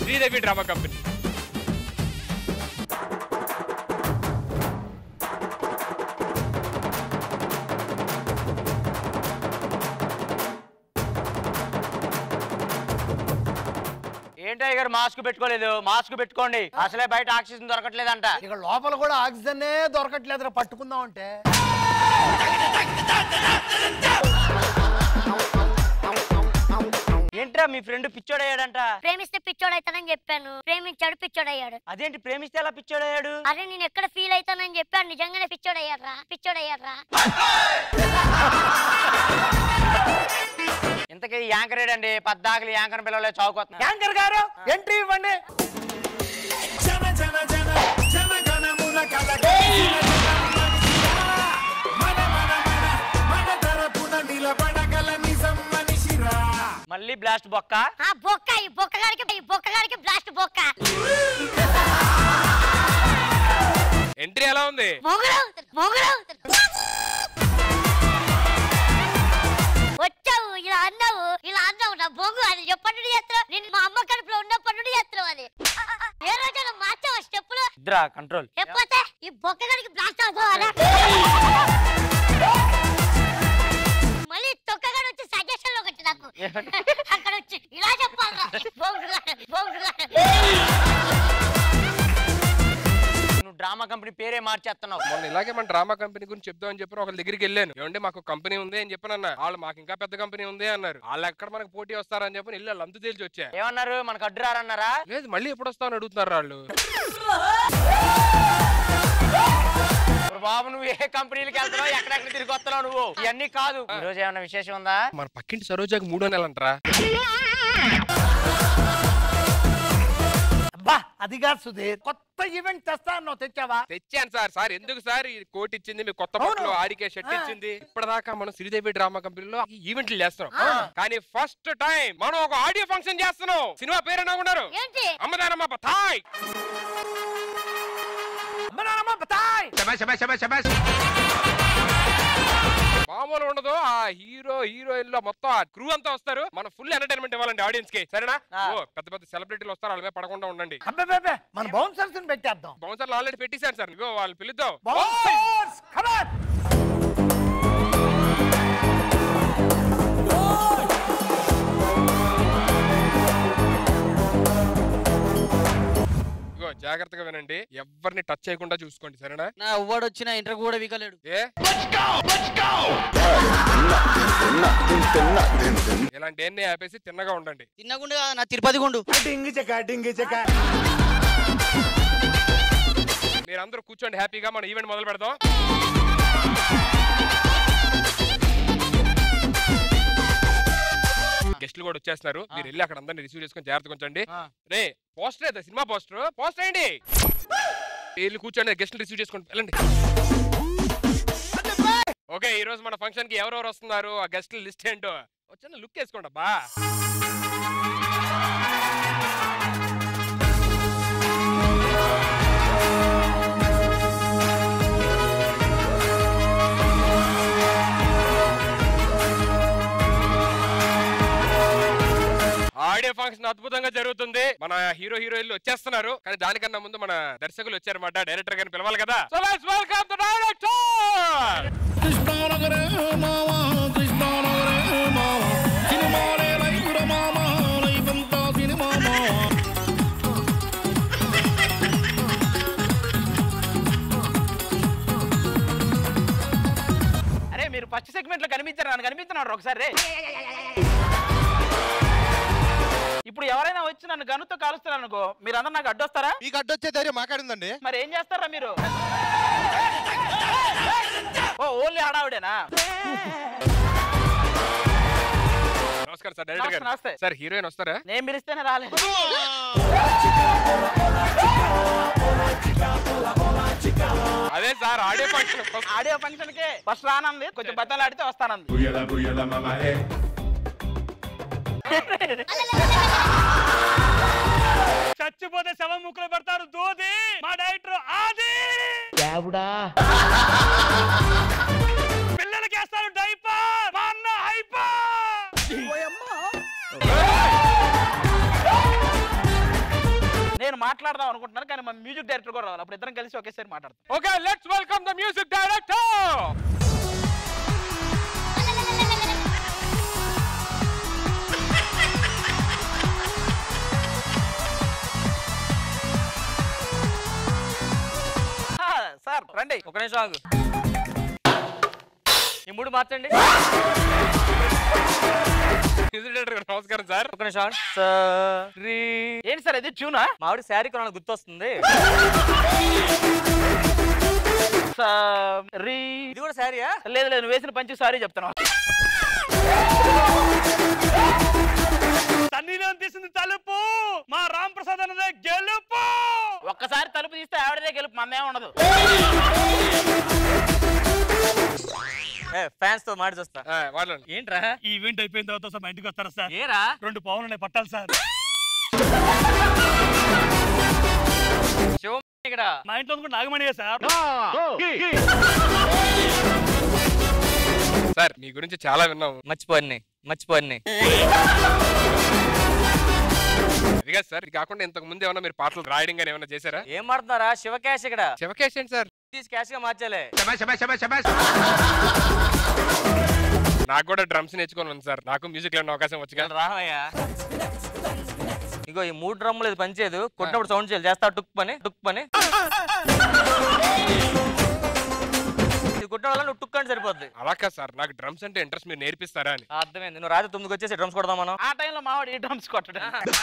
Sridevi drama company ఏంటయ్య గారు mask పెట్టుకోలేదు mask పెట్టుకోండి అసలే బయట ఆక్సిజన్ దొరకట్లేదంట ఇక లోపల కూడా ఆక్సిజన్ దొరకట్లేదురా పట్టుకుందాం అంటే ఏంట్రా మీ ఫ్రెండ్ పిచ్చోడయ్యాడంట ప్రేమిస్తే పిచ్చోడైతానని చెప్పాను ప్రేమించాడు పిచ్చోడయ్యాడు అదేంటి ప్రేమిస్తే ఎలా పిచ్చోడయ్యాడు అరే నేను ఎక్కడ ఫీల్ అవుతానని చెప్పాను నిజంగానే పిచ్చోడయ్యాడ్రా పిచ్చోడయ్యాడ్రా ఇంతకీ యాంకర్ ఏడండి పద్దాకలు యాంకర్ పిల్లలే చౌకొస్తున్నా యాంకర్ గారు ఎంట్రీ ఇవ్వండి జన జన జన జన గణమున కలగ మన మన మన మన తరపున నిలబడగల నిజం మనిషిరా మళ్ళీ బ్లాస్ట్ బొక్క ఆ బొక్క ఈ బొక్క గారికి ఈ బొక్క గారికి బ్లాస్ట్ బొక్క ఎంట్రీ ఎలా ఉంది మొగుడు మొగుడు వచ్చావు ఇలా అన్నావు ఇలా అన్నావు నా బొంగు అది ఎప్పటి నుండి చేస్తున్నావు నేను మా అమ్మ కడుపులో ఉన్నప్పటి నుండి చేస్తున్నావు అది ఏ రోజైనా మార్చావా స్టెప్పులు ఇద్దరా కంట్రోల్ లేకపోతే ఈ బొక్క గారికి బ్లాస్ట్ అవుతావా మళ్ళీ తొక్కగాడు వచ్చి సజెషన్ లో ఒకటి నాకు అక్కడ వచ్చి ఇలా చెప్పాలి నువ్వు డ్రామా కంపెనీ పేరే మార్చేస్తున్నావు మొన్న ఇలాగే మన డ్రామా కంపెనీ గురించి చెప్దామని చెప్పి ఒకళ్ళ దగ్గరికి వెళ్ళాను ఏమంటే మాకు కంపెనీ ఉంది అని చెప్పానన్న వాళ్ళు మాకు ఇంకా పెద్ద కంపెనీ ఉంది అన్నారు వాళ్ళు ఎక్కడ మనకు పోటీ వస్తారని చెప్పి వెళ్ళి వాళ్ళు అంతు తేల్చి వచ్చా ఏమన్నారు మనకు అడ్డు రారన్నారా లేదు మళ్ళీ ఎప్పుడు వస్తామని అడుగుతున్నారు వాళ్ళు ఇప్పుడు బాబు నువ్వు ఏ కంపెనీలకి వెళ్తున్నావు ఎక్కడెక్కడ తిరిగి వస్తున్నావు నువ్వు ఇవన్నీ కాదు ఈ రోజు ఏమైనా విశేషం ఉందా మన పక్కింటి సరోజాకి మూడో నెల అంటారా అబ్బా అది కాదు సుధీర్ కొత్త ఈవెంట్ తెస్తా అన్నావు తెచ్చావా తెచ్చాను సార్ సార్ ఎందుకు సార్ ఈ కోట్ ఇచ్చింది మీ కొత్త అవును. బట్టలు ఆడికే షర్ట్ ఇచ్చింది ఇప్పటిదాకా మనం శ్రీదేవి డ్రామా కంపెనీలో ఈ ఈవెంట్లు చేస్తున్నాం కానీ ఫస్ట్ టైం మనం ఒక ఆడియో ఫంక్షన్ చేస్తున్నాం సినిమా పేరు ఉన్నారు ఏంటి అమ్మదానమ్మ బతాయ్ అమ్మ నాన్నమ్మ బతాయ్ మామూలు ఉండదు ఆ హీరో హీరోయిన్ లో మొత్తం ఆ క్రూ అంతా వస్తారు మనం ఫుల్ ఎంటర్టైన్మెంట్ ఇవ్వాలండి ఆడియన్స్ కి సరేనా ఆ. ఓ పెద్ద పెద్ద సెలబ్రిటీలు వస్తారు వాళ్ళ మీద పడకుండా ఉండండి అబ్బే మన బౌన్సర్స్ పెట్టేద్దాం బౌన్సర్లు ఆల్రెడీ పెట్టేశారు సార్ ఇగో వాళ్ళు పిలుద్దాం బౌన్సర్స్ కమాన్ ఇగో జాగ్రత్తగా వినండి ఎవరిని టచ్ చేయకుండా చూసుకోండి సరేనా నా ఎవ్వడు వచ్చిన ఇంటర్ కూడా వీకలేడు ఏ ఇలాంటి ఎన్ని ఆపేసి తిన్నగా ఉండండి తిన్నగుండు కాదు నా తిరుపతి గుండు డింగి చెక డింగి చెక మీరందరూ కూర్చోండి హ్యాపీగా మన ఈవెంట్ మొదలు పెడదాం గెస్ట్లు కూడా వచ్చేస్తున్నారు మీరు వెళ్ళి అక్కడ అందరిని రిసీవ్ చేసుకొని జాగ్రత్తగా ఉంచండి రే పోస్టర్ అయితే సినిమా పోస్టర్ పోస్టర్ ఏంటి వెళ్ళి కూర్చోండి గెస్ట్లు రిసీవ్ చేసుకోండి వెళ్ళండి ఓకే ఈ రోజు మన ఫంక్షన్ కి ఎవరెవరు వస్తున్నారు ఆ గెస్ట్ల లిస్ట్ ఏంటో వచ్చిన లుక్ వేసుకోండి అబ్బా ఆడియో ఫంక్షన్ అద్భుతంగా జరుగుతుంది మన హీరో హీరోయిన్లు వచ్చేస్తున్నారు కానీ దానికన్నా ముందు మన దర్శకులు వచ్చారన్నమాట డైరెక్టర్ గారిని పిలవాలి కదా so let's welcome the director కృష్ణానగరే మావా కృష్ణానగరే మావా సినిమాలే లైఫ్ మామా లైఫ్ అంతా సినిమా మావా అరే మీరు ఫస్ట్ సెగ్మెంట్ లో కనిపించారు నన్ను కనిపించినారు ఒకసారి రే. ఇప్పుడు ఎవరైనా వచ్చి నన్ను గనుతో కాలుస్తారు అనుకో మీరు అందరు నాకు అడ్డొస్తారా మీకు అడ్డొచ్చే ధైర్యం మాట్లాడిందండి మరి ఏం చేస్తారా మీరు ఓ ఓన్లీ హడావుడేనా నమస్కారం సార్ డైరెక్టర్ నమస్తే, నమస్తే. గారు సార్ హీరోయిన్ వస్తారా నేను పిలిస్తేనే రాలేదు అదే sir audio function audio function కి ఫస్ట్ రానంది కొంచెం బద్దలు ఆడితే వస్తానంది బుయ్యల బుయ్యల మమ హే చచ్చిపోతే శవం ముక్కులు పెడతారు దూది మా డైరెక్టర్ ఆది పిల్లలకి వేస్తారు డైపర్ మా అన్న హైపర్ నేను మాట్లాడదాం అనుకుంటున్నాను కానీ మా మ్యూజిక్ డైరెక్టర్ కూడా రావాలి అప్పుడు ఇద్దరం కలిసి ఒకేసారి మాట్లాడతాం okay let's welcome the music director ఆ, సార్ రండి ఒక నిమిషం ఆగు ఈ మూడు మార్చండి మ్యూజిక్ డైరెక్టర్ గారు నమస్కారం సార్ ఒక నిమిషం ఆగు. సరి ఏంటి సార్ ఇది ట్యూనా మామిడి శారీ కొనాలి గుర్తొస్తుంది సారీ ఇది కూడా శారీయా లేదు లేదు నువ్వు వేసిన పంచి సారీ చెప్తాను సన్నీలో తీసింది తలుపు మా రామ్ ప్రసాద్ అన్నదే గెలుపు ఒక్కసారి తలుపు తీస్తే ఆవిడదే గెలుపు మందే ఉండదు ఫ్యాన్స్ తో మాడి చూస్తా వాళ్ళని ఏంట్రా ఈ ఈవెంట్ అయిపోయిన తర్వాత సార్ మా ఇంటికి వస్తారా సార్ ఏరా రెండు పవన్లు ఉన్నాయి పట్టాలి సార్ శివం ఇక్కడ మా ఇంట్లో కూడా నాగమణియే సార్ సార్ మీ గురించి చాలా విన్నాం మర్చిపోయి మర్చిపోయి అదిగా సార్ ఇది కాకుండా ఇంతకు ముందు ఏమన్నా మీరు పాటలు రాయడం కానీ ఏమైనా చేశారా ఏం మాడుతున్నారా శివకాశ్ ఇక్కడ శివకేష్ ఏంటి సార్ తీసి క్యాష్ గా మార్చాలే నాకు కూడా డ్రమ్స్ నేర్చుకొని ఉంది సార్ నాకు మ్యూజిక్ లో అవకాశం వచ్చి ఇక్కడ రావయ్యా ఇగో ఈ మూడు డ్రమ్ములు ఇది పనిచేయదు కొట్టినప్పుడు సౌండ్ చేయాలి చేస్తా టుక్ పని టుక్ పని ఇది కొట్టడం వల్ల నువ్వు టుక్ అంటే సరిపోద్ది అలా కాదు సార్ నాకు డ్రమ్స్ అంటే ఇంట్రెస్ట్ మీరు నేర్పిస్తారా అని ఆ, అర్థమైంది నువ్వు రాత్రి తొమ్మిదికి వచ్చేసి డ్రమ్స్ కొడదాం మనం ఆ టైంలో మావాడు ఈ డ్రమ్స్ కొట్టడం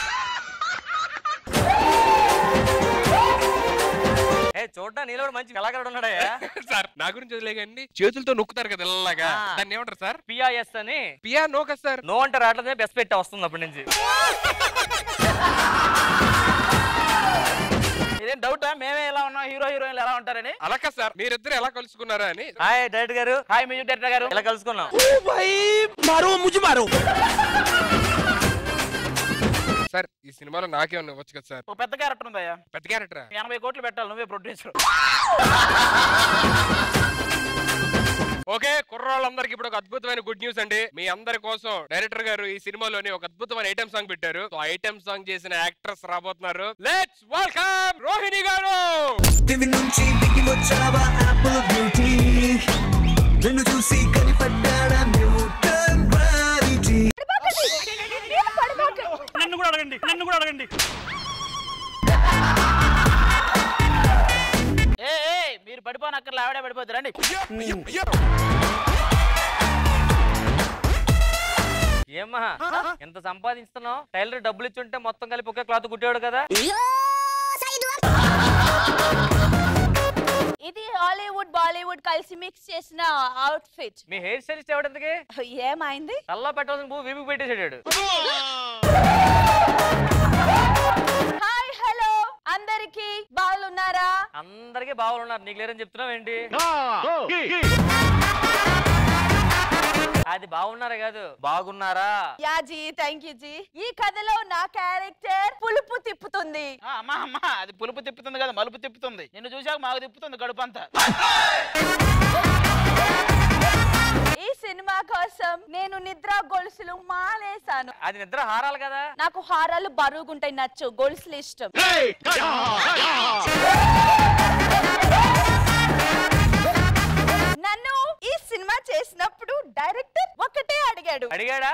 ఏ చూడ్డా నీలో కూడా మంచి కళాకారుడు ఉన్నాడయ్యా సార్ నా గురించి వదిలేకండి చేతులతో నొక్కుతారు కదా ఇలాగా ఆ. దాన్ని ఏమంటారు సార్ పిఐఎస్ అని పియా నో కదా సార్ నో అంటే రావట్లేదే బెస్ట్ పెట్టి వస్తుంది అప్పటి నుంచి ఇదేం డౌటా మేమే ఎలా ఉన్నాం హీరో హీరోయిన్లు ఎలా ఉంటారని అలా కాదు సార్ మీరిద్దరు ఎలా కలుసుకున్నారా అని హాయ్ డైరెక్టర్ గారు హాయ్ మ్యూజిక్ డైరెక్టర్ గారు ఇలా కలుసుకున్నాం సార్ ఈ సినిమాలో నాకేమన్నా ఇవ్వచ్చు కదా సార్ ఒక పెద్ద క్యారెక్టర్ ఉందయ్యా పెద్ద క్యారెక్టరా ఎనభై కోట్లు పెట్టాలి నువ్వే ప్రొడ్యూసర్ ఓకే కుర్రాళ్ళందరికి ఇప్పుడు ఒక అద్భుతమైన గుడ్ న్యూస్ అండి మీ అందరి కోసం డైరెక్టర్ గారు ఈ సినిమాలోని ఒక అద్భుతమైన ఐటమ్ సాంగ్ పెట్టారు సో ఐటమ్ సాంగ్ చేసిన యాక్ట్రెస్ రాబోతున్నారు లెట్స్ వెల్కమ్ రోహిణి గారు దివి నుంచి దిగి వచ్చావా ఆపిల్ బ్యూటీ నిన్ను చూసి కనిపడ్డాడా న్యూటన్ గ్రావిటీ నన్ను కూడా అడగండి నన్ను కూడా అడగండి ఏ ఏ, మీరు పడిపోనక్కర్లే ఆవిడే పడిపోద్ది రండి ఏమ్మా ఎంత సంపాదిస్తున్నావు టైలర్ డబ్బులు ఇచ్చుంటే మొత్తం కలిపి ఒకే క్లాత్ కుట్టేవాడు కదా ఇది హాలీవుడ్ బాలీవుడ్ కలిసి మిక్స్ చేసిన అవుట్ఫిట్ మీ హెయిర్ స్టైలిస్ట్ ఎవడంతకి ఏమైంది తల్లా పెట్టాల్సిన పువ్వు వీపుకి పెట్టేసాడు హాయ్ హలో అందరికి బాగున్నారా అందరికీ బాగున్నారు నీకు లేరని చెప్తున్నావు ఏంటి అది బాగున్నారా కాదు బాగున్నారా yeah ji thank you ji ఈ కథలో నా క్యారెక్టర్ పులుపు తిప్పుతుంది ఆ, అమ్మా అమ్మా అది పులుపు తిప్పుతుంది కదా మలుపు తిప్పుతుంది నిన్ను చూసాక మాకు తిప్పుతుంది గడుపు అంతా ఈ సినిమా కోసం నేను నిద్ర గొలుసులు మానేశాను అది నిద్ర హారాలు కదా నాకు హారాలు బరువుగుంటాయి నచ్చు గొలుసులు ఇష్టం నన్ను ఈ సినిమా చేసినప్పుడు డైరెక్టర్ ఒకటే అడిగాడు అడిగాడా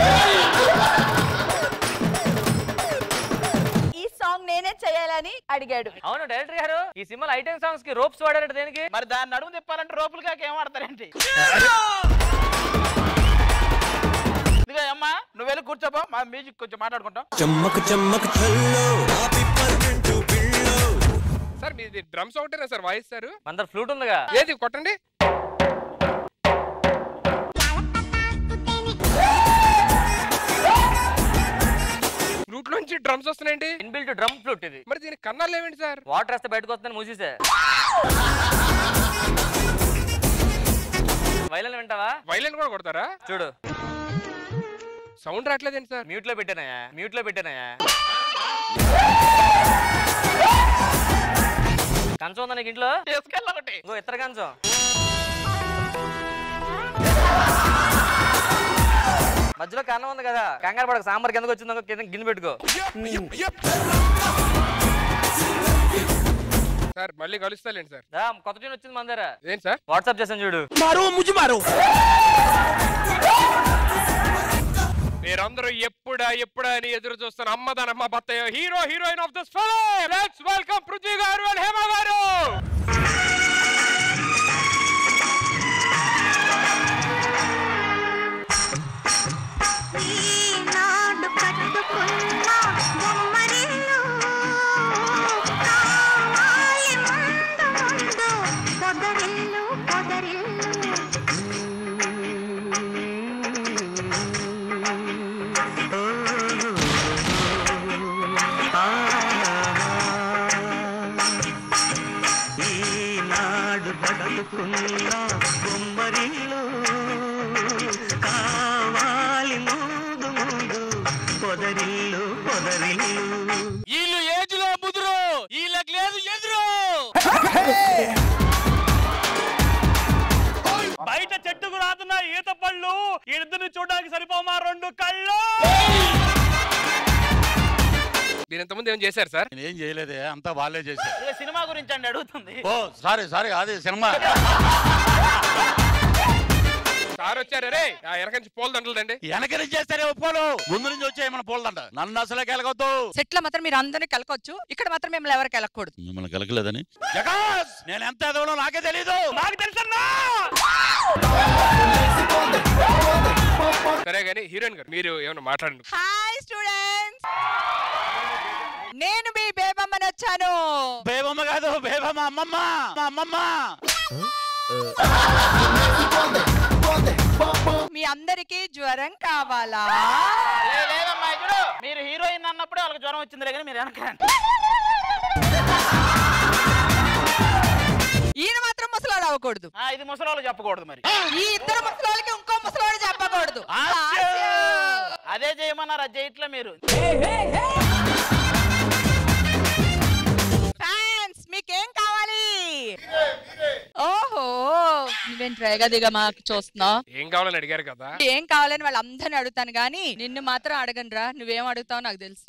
ఈ సాంగ్ నేనే చేయాలని అడిగాడు అవును డైరెక్టర్ గారు ఈ సినిమాలో ఐటెం సాంగ్స్ కి రోప్స్ వాడారట దేనికి మరి దాన్ని నడుము తిప్పాలంటే రోపులు కాక ఏం ఆడతారేంటి ఇదిగో అమ్మా నువ్వు వెళ్ళి కూర్చోపో మా మ్యూజిక్ కొంచెం మాట్లాడుకుంటాం చమ్మక్ చమ్మక్ చల్లో ఆ పిప్పర్మెంటు పిల్లో సార్ మీది డ్రమ్స్ ఒకటేనా సార్ వాయిస్తారు మన ఫ్లూట్ ఉందిగా ఏది కొట్టండి ఫ్లూట్ నుంచి డ్రమ్స్ వస్తున్నాయండి ఇన్బిల్ట్ డ్రమ్ ఫ్లూట్ ఇది మరి దీనికి కన్నాలు ఏమిటి సార్ వాటర్ వేస్తే బయటకు వస్తుందని మూసేసా వైలన్ వింటావా వైలెన్ కూడా కొడతారా చూడు సౌండ్ రావట్లేదేంటి సార్ మ్యూట్ లో పెట్టానయా మ్యూట్ లో పెట్టానయా కంచం ఉందా నీకు ఇంట్లో తీసుకెళ్ళి ఒకటి ఇంకో ఇతర కంచం మధ్యలో కన్నం ఉంది కదా కంగారు పడక సాంబార్ కిందకు వచ్చిందో కింద గిన్నె పెట్టుకో సార్ మళ్ళీ కలుస్తాలేండి సార్ రా, కొత్త ట్యూన్ వచ్చింది మన దగ్గర ఏంటి సార్ వాట్సాప్ చేసాను చూడు मारो मुझे मारो మీరందరూ ఎప్పుడా ఎప్పుడా అని ఎదురు చూస్తున్న అమ్మదనమ్మ బత్తయ్య hero heroine of this film let's welcome Prithvi గారు అండ్ హేమ గారు ఈనాడు కట్టుకున్న బొమ్మరిల్లు కావాలి ముందు ముందు పొదరిల్లు పొదరిల్లు ఈనాడు పడుకున్న బొమ్మరిల్లు కావాలి ముందు ముందు పొదరిల్లు పొదరిల్లు వీళ్ళు ఏజ్ లో ముదురు వీళ్ళకి లేదు ఎదురు బయట చెట్టుకు రాతున్న ఈత పళ్ళు ఇద్దరిని చూడడానికి సరిపోమా రెండు కళ్ళు మీరు ఇంతకుముందు ఏం చేశారు సార్ ఏం చేయలేదే అంతా వాళ్ళే చేశారు ఇదిగో సినిమా గురించి అండి అడుగుతుంది ఓ సారీ సారీ అదే సినిమా సార్ వచ్చారు రే ఆ వెనక నుంచి పూల దండలండి వెనక నుంచి చేస్తారే ఒప్పుకోను ముందు నుంచి వచ్చాయి మన పూలదండ నన్ను అసలే కెలగొద్దు సెట్లో మాత్రం మీరు అందరినీ కలకొచ్చు ఇక్కడ మాత్రం మిమ్మల్ని ఎవరికి కలగకూడదు మిమ్మల్ని కలకలేదని జగాస్ నేను ఎంత ఎదవలో నాకే తెలీదు నాకు తెలుసన్నా సరే గానీ హీరోయిన్ గారు మీరు ఏమైనా మాట్లాడండి హాయ్ స్టూడెంట్స్ నేను మీ బేబమ్మని వచ్చాను బేబమ్మ కాదు బేబమ్మ అమ్మమ్మ మా అమ్మమ్మ మీ అందరికి జ్వరం కావాలా లే- లేదమ్మా ఇప్పుడు మీరు హీరోయిన్ అన్నప్పుడే వాళ్ళకి జ్వరం వచ్చిందిలే కానీ మీరు వెనకండి ఈయన మాత్రం ముసలాడు అవ్వకూడదు ఆ, ఇది ముసలి చెప్పకూడదు మరి ఈ ఇద్దరు ముసలోళ్ళకి ఇంకో ముసలోడు చెప్పకూడదు అదే చేయమన్నారు అది చేయట్లే మీరు ఫ్యాన్స్ మీకేం కావాలి ఓహో నువ్వేం ట్రైగా దిగా మాకు చూస్తున్నావు ఏం కావాలని అడిగారు కదా ఏం కావాలని వాళ్ళందరిని అడుగుతాను కానీ నిన్ను మాత్రం అడగను రా నువ్వేం అడుగుతావు నాకు తెలుసు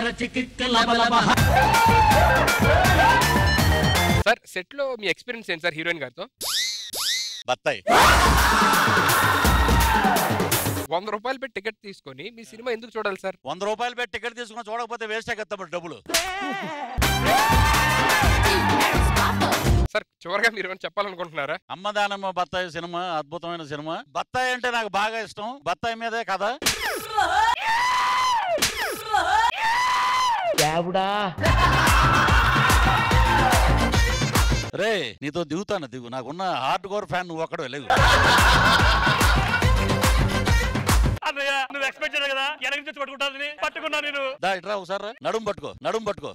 సార్ సెట్ లో మీ ఎక్స్పీరియన్స్ ఏంటి సార్ హీరోయిన్ గారితో బత్తాయి వంద రూపాయలు పెట్టి టికెట్ తీసుకొని మీ సినిమా ఎందుకు చూడాలి సార్ వంద రూపాయలు పెట్టి టికెట్ తీసుకుని చూడకపోతే వేస్ట్ కదా డబ్బులు సార్ చివరిగా మీరు ఏమైనా చెప్పాలనుకుంటున్నారా అమ్మదానమ్మ బత్తాయి సినిమా అద్భుతమైన సినిమా బత్తాయి అంటే నాకు బాగా ఇష్టం బత్తాయి మీదే కదా రే నీతో దిగుతాను దిగు నాకున్న హార్డ్ కోర్ ఫ్యాన్ నువ్వు ఒక్కడే లేవు అన్నయ్య నువ్వు ఎక్స్పెక్ట్ చేయలేదు కదా వెనక నుంచి వచ్చి పట్టుకుంటానని పట్టుకున్నా నేను దా ఇట్రా ఒకసారి రా. నడుము పట్టుకో నడుము పట్టుకో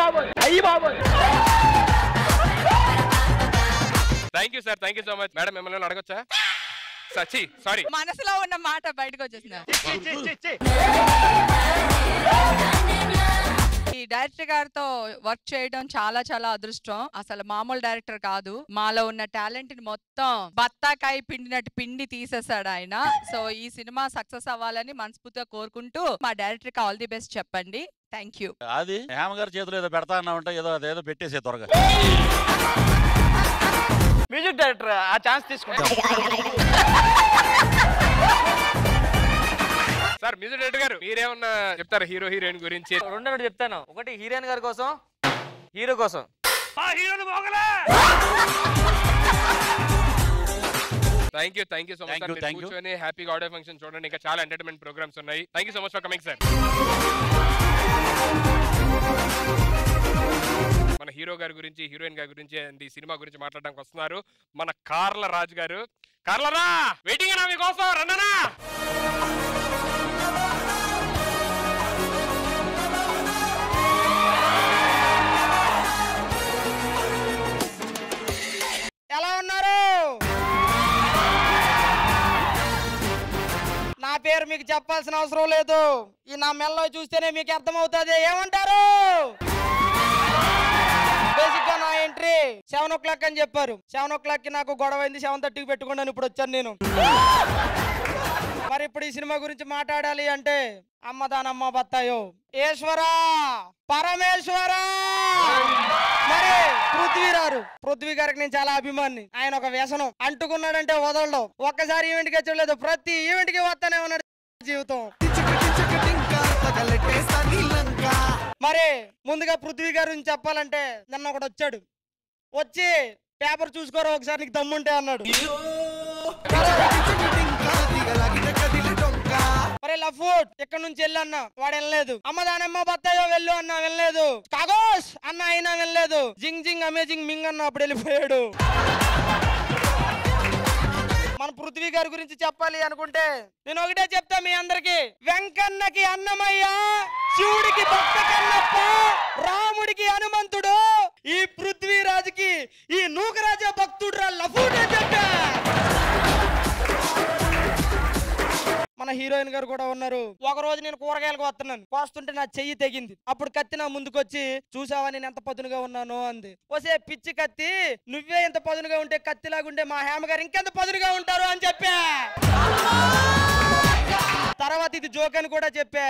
thank you sir thank you so much madam మిమ్మల్ని అడగొచ్చా సచి సారీ మనసులో ఉన్న మాట బయటకు వచ్చేసిన ఈ డైరెక్టర్ గారితో వర్క్ చేయడం చాలా చాలా అదృష్టం అసలు మామూలు డైరెక్టర్ కాదు మాలో ఉన్న టాలెంట్ ని మొత్తం బత్తాకాయ పిండినట్టు పిండి తీసేశాడు ఆయన సో ఈ సినిమా సక్సెస్ అవ్వాలని మనస్ఫూర్తిగా కోరుకుంటూ మా డైరెక్టర్ కి ఆల్ ది బెస్ట్ చెప్పండి థ్యాంక్ యూ అది హేమగారి చేతిలో ఏదో పెడతా అన్నావంటే ఏదో అదేదో పెట్టేసే త్వరగా మ్యూజిక్ డైరెక్టర్ ఆ ఛాన్స్ తీసుకుంటాం సార్ మ్యూజిక్ డైరెక్టర్ గారు మీరేమన్నా చెప్తారా హీరో హీరోయిన్ గురించి రెండు రెండు చెప్తాను ఒకటి హీరోయిన్ గారి కోసం హీరో కోసం ఆ హీరోని మోగలే thank you thank you so much Thank sir you, మీరు thank you. కూర్చొని హ్యాపీగా ఆడియో ఫంక్షన్ చూడండి ఇంకా చాలా ఎంటర్టైన్మెంట్ ప్రోగ్రామ్స్ ఉన్నాయి thank you so much for coming sir మన హీరో గారి గురించి హీరోయిన్ గారి గురించి and ఈ సినిమా గురించి మాట్లాడడానికి వస్తున్నారు మన కార్ల రాజు గారు కార్లరా వెయిటింగ్ నా మీకోసం రండనా ఎలా ఉన్నారు నా పేరు మీకు చెప్పాల్సిన అవసరం లేదు ఈ నా మెల్లో చూస్తేనే మీకు అర్థమవుతుంది ఏమంటారు బేసిక్ గా నా ఎంట్రీ సెవెన్ ఓ క్లాక్ అని చెప్పారు సెవెన్ ఓ క్లాక్ కి నాకు గొడవ అయింది సెవెన్ థర్టీకి పెట్టుకున్నాను ఇప్పుడు వచ్చాను నేను మరి ఇప్పుడు ఈ సినిమా గురించి మాట్లాడాలి అంటే అమ్మదానమ్మ బత్తాయో ఈశ్వరా పరమేశ్వరా మరి పృథ్వీ పృథ్వీరారు పృథ్వీ గారికి నేను చాలా అభిమాని ఆయన ఒక వ్యసనం అంటుకున్నాడంటే వదలడు ఒక్కసారి ఈవెంట్ కి వచ్చలేదు ప్రతి ఈవెంట్ కి వస్తానే ఉన్నాడు జీవితం మరి ముందుగా పృథ్వీ గారి గురించి చెప్పాలంటే నిన్న ఒకడు వచ్చాడు వచ్చి పేపర్ చూసుకోరా ఒకసారి నీకు దమ్ముంటే అన్నాడు మరి లఫూట్ ఇక్కడ నుంచి వెళ్ళన్నా వాడు వెళ్ళలేదు అమ్మ దానమ్మ బత్తాయో వెళ్ళు అన్నా వెళ్ళలేదు కాగోస్ అన్న అయినా వెళ్ళలేదు జింగ్ జింగ్ అమేజింగ్ మింగ్ అన్న అప్పుడు వెళ్ళిపోయాడు మన పృథ్వీ గారి గురించి చెప్పాలి అనుకుంటే నేను ఒకటే చెప్తా మీ అందరికి వెంకన్నకి అన్నమయ్య శివుడికి భక్త కన్నప్ప రాముడికి హనుమంతుడు ఈ పృథ్వీరాజుకి ఈ నూకరాజా భక్తుడు రా లఫూట్ అని చెప్పా మన హీరోయిన్ గారు కూడా ఉన్నారు ఒక రోజు నేను కూరగాయలకు వస్తున్నాను కోస్తుంటే నా చెయ్యి తెగింది అప్పుడు కత్తి నా ముందుకొచ్చి చూసావా నేను ఎంత పదునుగా ఉన్నాను అంది వసే పిచ్చి కత్తి నువ్వే ఎంత పదునుగా ఉంటే కత్తిలాగుంటే మా హేమ గారు ఇంకెంత పదునుగా ఉంటారు అని చెప్పా తర్వాత ఇది జోక్ అని కూడా చెప్పా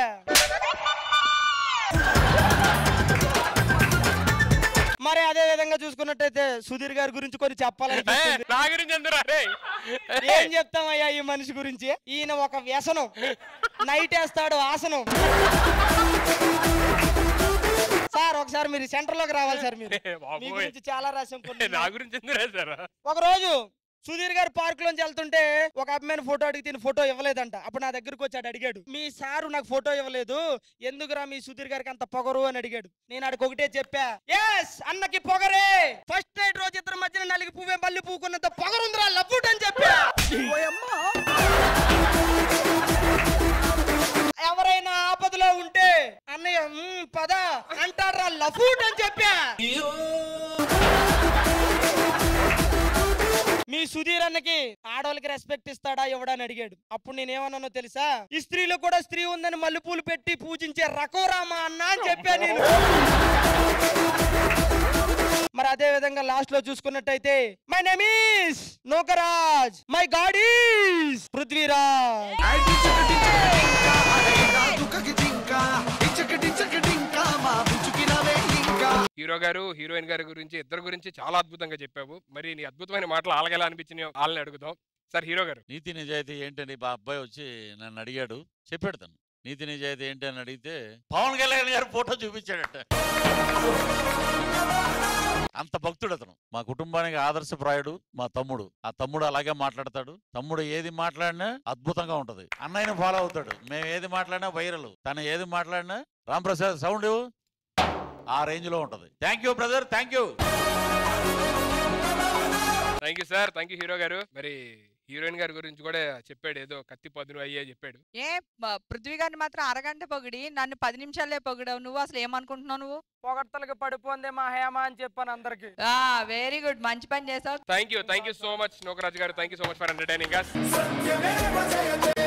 మరి అదే విధంగా చూసుకున్నట్టయితే సుధీర్ గారి గురించి కొన్ని చెప్పాలని నా గురించి ఎందుకు రే ఏం చెప్తామయ్యా ఈ మనిషి గురించి ఈయన ఒక వ్యసనం నైట్ వేస్తాడు ఆసనం సార్ ఒకసారి మీరు సెంటర్ లోకి రావాలి సార్ మీరు మీ బాబోయ్. గురించి చాలా రాసాం కొన్ని నా గురించి ఎందుకు రాశారు ఒక రోజు సుధీర్ గారు పార్క్ లోంచి వెళ్తుంటే ఒక అమ్మాయిని ఫోటో అడిగితే ఈయన ఫోటో ఇవ్వలేదంట అప్పుడు నా దగ్గరకు వచ్చాడు అడిగాడు మీ సారు నాకు ఫోటో ఇవ్వలేదు ఎందుకురా మీ సుధీర్ గారికి అంత పొగరు అని అడిగాడు నేను ఆడికి ఒకటే చెప్పా ఎస్ అన్నకి పొగరే ఫస్ట్ నైట్ రోజు ఇద్దరు మధ్యన నలిగి పువ్వే మళ్ళీ పూకున్నంత పొగరుందిరా లవ్వుట్ అని చెప్పా ఎవరైనా ఆపదలో ఉంటే అన్నయ్య "మ్మ్, పద అంటాడ్రా లఫూట్ అని చెప్పా మీ సుధీర్ అన్నకి ఆడవాళ్ళకి రెస్పెక్ట్ ఇస్తాడా ఇవ్వడా అని అడిగాడు అప్పుడు నేనేమన్నానో తెలుసా ఈ స్త్రీలో కూడా స్త్రీ ఉందని మల్లెపూలు పెట్టి పూజించే రకోరామా అన్న అని చెప్పా నేను మరి అదే విధంగా లాస్ట్ లో చూసుకున్నట్టయితే my name is Nokaraj my god is Prithviraj hero గారు హీరోయిన్ గారి గురించి ఇద్దరు గురించి చాలా అద్భుతంగా చెప్పావు మరి నీ అద్భుతమైన మాటలు ఆలగేలా అనిపించిన వాళ్ళని అడుగుదాం సార్ హీరో గారు నీతి నిజాయితీ ఏంటని మా అబ్బాయి వచ్చి నన్ను అడిగాడు చెప్పాడు తను నీతి నిజాయితీ ఏంటి అని అడిగితే పవన్ కళ్యాణ్ గారి ఫోటో చూపించాడట అంత భక్తుడు అతను మా కుటుంబానికి ఆదర్శప్రాయుడు మా తమ్ముడు ఆ తమ్ముడు అలాగే మాట్లాడతాడు తమ్ముడు ఏది మాట్లాడినా అద్భుతంగా ఉంటది అన్నయ్యని ఫాలో అవుతాడు మేము ఏది మాట్లాడినా వైరల్ తను ఏది మాట్లాడినా రాంప్రసాద్ సౌండ్ ఆ రేంజ్ లో ఉంటది thank you brother thank you thank you sir thank you hero గారు మరి హీరోయిన్ గారి గురించి కూడా చెప్పాడు ఏదో కత్తి పదును అయ్యే చెప్పాడు ఏ మ- పృథ్వీ గారిని మాత్రం అరగంట పొగిడి నన్ను పది నిమిషాలే పొగిడావు నువ్వు అసలు ఏమనుకుంటున్నావు నువ్వు పొగడ్తలకు పడిపోందే మా హేమ అని చెప్పాను అందరికి వెరీ గుడ్ మంచి పని చేసావు thank you thank you so much Nokaraju గారు thank you so much for entertaining